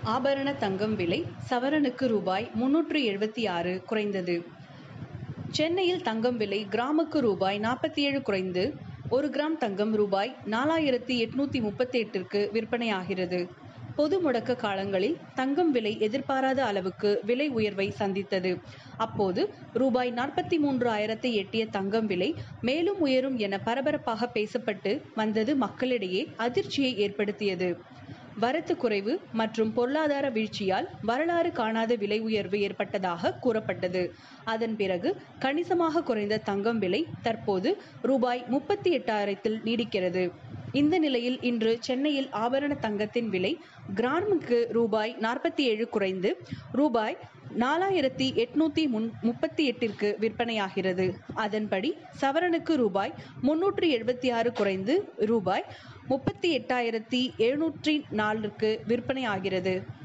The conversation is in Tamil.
ஆபரண தங்கம் விலை சவரனுக்கு ரூபாய் முன்னூற்று எழுபத்தி ஆறு குறைந்தது சென்னையில் தங்கம் விலை கிராமுக்கு ரூபாய் நாற்பத்தி ஏழு குறைந்து ஒரு கிராம் தங்கம் ரூபாய் நாலாயிரத்தி எட்நூத்தி முப்பத்தி எட்டிற்கு விற்பனையாகிறது பொது முடக்க காலங்களில் தங்கம் விலை எதிர்பாராத அளவுக்கு விலை உயர்வை சந்தித்தது அப்போது ரூபாய் நாற்பத்தி மூன்று ஆயிரத்தை எட்டிய தங்கம் விலை மேலும் உயரும் என பரபரப்பாக பேசப்பட்டு வந்தது மக்களிடையே அதிர்ச்சியை ஏற்படுத்தியது வரத்து குறைவு மற்றும் பொருளாதார வீழ்ச்சியால் வரலாறு காணாத விலை உயர்வு ஏற்பட்டதாக கூறப்பட்டது அதன் பிறகு கணிசமாக குறைந்த தங்கம் விலை தற்போது ரூபாய் முப்பத்தி எட்டாயிரத்தில் நீடிக்கிறது இந்த நிலையில் இன்று சென்னையில் ஆபரண தங்கத்தின் விலை கிராமுக்கு ரூபாய் நாற்பத்தி ஏழு குறைந்து ரூபாய் நாலாயிரத்தி எட்நூத்தி முன் முப்பத்தி எட்டிற்கு விற்பனையாகிறது அதன்படி சவரனுக்கு ரூபாய் முன்னூற்றி எழுபத்தி ஆறு குறைந்து ரூபாய் முப்பத்தி எட்டாயிரத்தி எழுநூற்றி நாலுக்கு விற்பனையாகிறது